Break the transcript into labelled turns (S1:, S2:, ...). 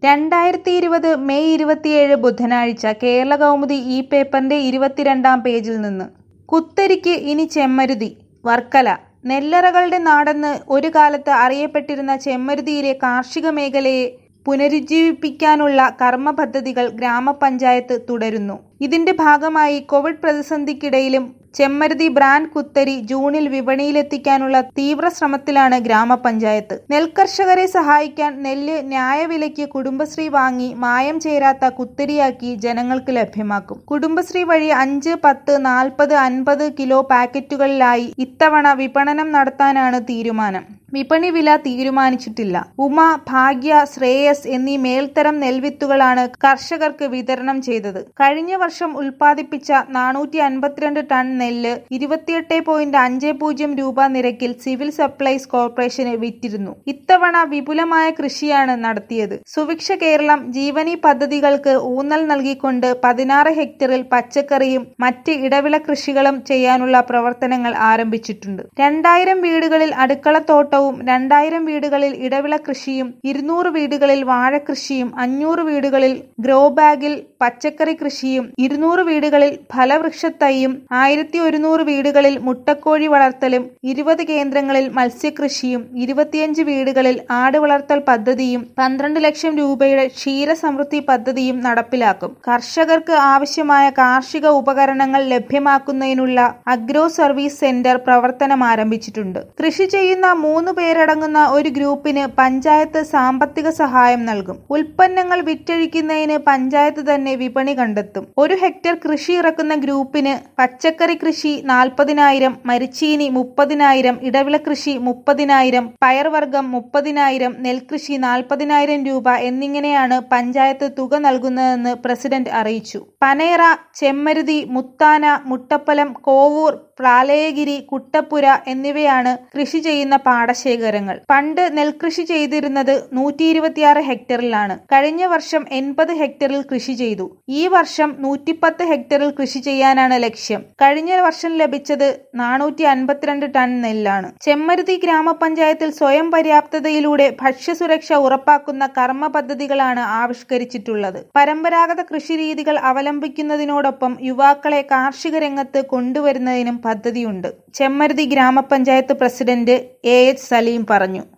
S1: രണ്ടായിരത്തി ഇരുപത് മെയ് ഇരുപത്തിയേഴ് ബുധനാഴ്ച കേരളകൗമുദി ഈ പേപ്പറിന്റെ ഇരുപത്തിരണ്ടാം പേജിൽ നിന്ന് കുത്തരിക്ക് ഇനി ചെമ്മരുതി വർക്കല നെല്ലറകളുടെ നാടെന്ന് ഒരു കാലത്ത് അറിയപ്പെട്ടിരുന്ന ചെമ്മരുതിയിലെ കാർഷിക മേഖലയെ പുനരുജ്ജീവിപ്പിക്കാനുള്ള കർമ്മ പദ്ധതികൾ ഗ്രാമപഞ്ചായത്ത് തുടരുന്നു ഇതിന്റെ ഭാഗമായി കോവിഡ് പ്രതിസന്ധിക്കിടയിലും ചെമ്മരുതി ബ്രാൻഡ് കുത്തരി ജൂണിൽ വിപണിയിലെത്തിക്കാനുള്ള തീവ്ര ശ്രമത്തിലാണ് ഗ്രാമപഞ്ചായത്ത് നെൽകർഷകരെ സഹായിക്കാൻ നെല്ല് ന്യായവിലയ്ക്ക് കുടുംബശ്രീ വാങ്ങി മായം ചേരാത്ത കുത്തരിയാക്കി ജനങ്ങൾക്ക് ലഭ്യമാക്കും കുടുംബശ്രീ വഴി അഞ്ച് പത്ത് നാൽപ്പത് അൻപത് കിലോ പാക്കറ്റുകളിലായി ഇത്തവണ വിപണനം നടത്താനാണ് തീരുമാനം വിപണി വില തീരുമാനിച്ചിട്ടില്ല ഉമ ഭാഗ്യ ശ്രേയസ് എന്നീ മേൽത്തരം നെൽവിത്തുകളാണ് കർഷകർക്ക് വിതരണം ചെയ്തത് കഴിഞ്ഞ വർഷം ഉൽപ്പാദിപ്പിച്ച നാനൂറ്റി അൻപത്തിരണ്ട് ടൺ നെല്ല് ഇരുപത്തിയെട്ട് പോയിന്റ് അഞ്ച് പൂജ്യം രൂപ നിരക്കിൽ സിവിൽ സപ്ലൈസ് കോർപ്പറേഷന് വിറ്റിരുന്നു ഇത്തവണ വിപുലമായ കൃഷിയാണ് നടത്തിയത് സുഭിക്ഷ കേരളം ജീവനി പദ്ധതികൾക്ക് ഊന്നൽ നൽകിക്കൊണ്ട് പതിനാറ് ഹെക്ടറിൽ പച്ചക്കറിയും മറ്റ് ഇടവിള കൃഷികളും ചെയ്യാനുള്ള പ്രവർത്തനങ്ങൾ ആരംഭിച്ചിട്ടുണ്ട് രണ്ടായിരം വീടുകളിൽ അടുക്കളത്തോട്ടവും രണ്ടായിരം വീടുകളിൽ ഇടവിള കൃഷിയും ഇരുന്നൂറ് വീടുകളിൽ വാഴകൃഷിയും അഞ്ഞൂറ് വീടുകളിൽ ഗ്രോ ബാഗിൽ പച്ചക്കറി കൃഷിയും ഇരുന്നൂറ് വീടുകളിൽ ഫലവൃക്ഷത്തൈയും ആയിരത്തി ഒരുന്നൂറ് വീടുകളിൽ മുട്ടക്കോഴി വളർത്തലും ഇരുപത് കേന്ദ്രങ്ങളിൽ മത്സ്യകൃഷിയും ഇരുപത്തിയഞ്ച് വീടുകളിൽ ആട് വളർത്തൽ പദ്ധതിയും പന്ത്രണ്ട് ലക്ഷം രൂപയുടെ ക്ഷീരസമൃദ്ധി പദ്ധതിയും നടപ്പിലാക്കും കർഷകർക്ക് ആവശ്യമായ കാർഷിക ഉപകരണങ്ങൾ ലഭ്യമാക്കുന്നതിനുള്ള അഗ്രോ സർവീസ് സെന്റർ പ്രവർത്തനം ആരംഭിച്ചിട്ടുണ്ട് കൃഷി ചെയ്യുന്ന മൂന്ന് പേരടങ്ങുന്ന ഒരു ഗ്രൂപ്പിന് പഞ്ചായത്ത് സാമ്പത്തിക സഹായം നൽകും ഉൽപ്പന്നങ്ങൾ വിറ്റഴിക്കുന്നതിന് പഞ്ചായത്ത് തന്നെ വിപണി കണ്ടെത്തും ഒരു ഹെക്ടർ കൃഷി ഇറക്കുന്ന ഗ്രൂപ്പിന് പച്ചക്കറി കൃഷി നാൽപ്പതിനായിരം മരിച്ചീനി മുപ്പതിനായിരം ഇടവിള കൃഷി മുപ്പതിനായിരം പയർവർഗം മുപ്പതിനായിരം നെൽകൃഷി നാൽപ്പതിനായിരം രൂപ എന്നിങ്ങനെയാണ് പഞ്ചായത്ത് തുക നൽകുന്നതെന്ന് പ്രസിഡന്റ് അറിയിച്ചു പനയറ ചെമ്മരുതി മുത്താന മുട്ടപ്പലം കോവൂർ പ്രാലയഗിരി കുട്ടപ്പുര എന്നിവയാണ് കൃഷി ചെയ്യുന്ന പാടശേഖരങ്ങൾ പണ്ട് നെൽകൃഷി ചെയ്തിരുന്നത് നൂറ്റി ഇരുപത്തിയാറ് ഹെക്ടറിലാണ് കഴിഞ്ഞ വർഷം എൺപത് ഹെക്ടറിൽ കൃഷി ചെയ്തു ഈ വർഷം നൂറ്റിപ്പത്ത് ഹെക്ടറിൽ കൃഷി ചെയ്യാനാണ് ലക്ഷ്യം കഴിഞ്ഞ വർഷം ലഭിച്ചത് നാനൂറ്റി അൻപത്തിരണ്ട് ടൺ നെല്ലാണ് ചെമ്മരുതി ഗ്രാമപഞ്ചായത്തിൽ സ്വയം പര്യാപ്തതയിലൂടെ ഭക്ഷ്യസുരക്ഷ ഉറപ്പാക്കുന്ന കർമ്മ പദ്ധതികളാണ് ആവിഷ്കരിച്ചിട്ടുള്ളത് പരമ്പരാഗത കൃഷിരീതികൾ അവലംബിക്കുന്നതിനോടൊപ്പം യുവാക്കളെ കാർഷിക രംഗത്ത് കൊണ്ടുവരുന്നതിനും പദ്ധതിയുണ്ട് ചെമ്മരുതി ഗ്രാമപഞ്ചായത്ത് പ്രസിഡന്റ് എ എച്ച് സലീം പറഞ്ഞു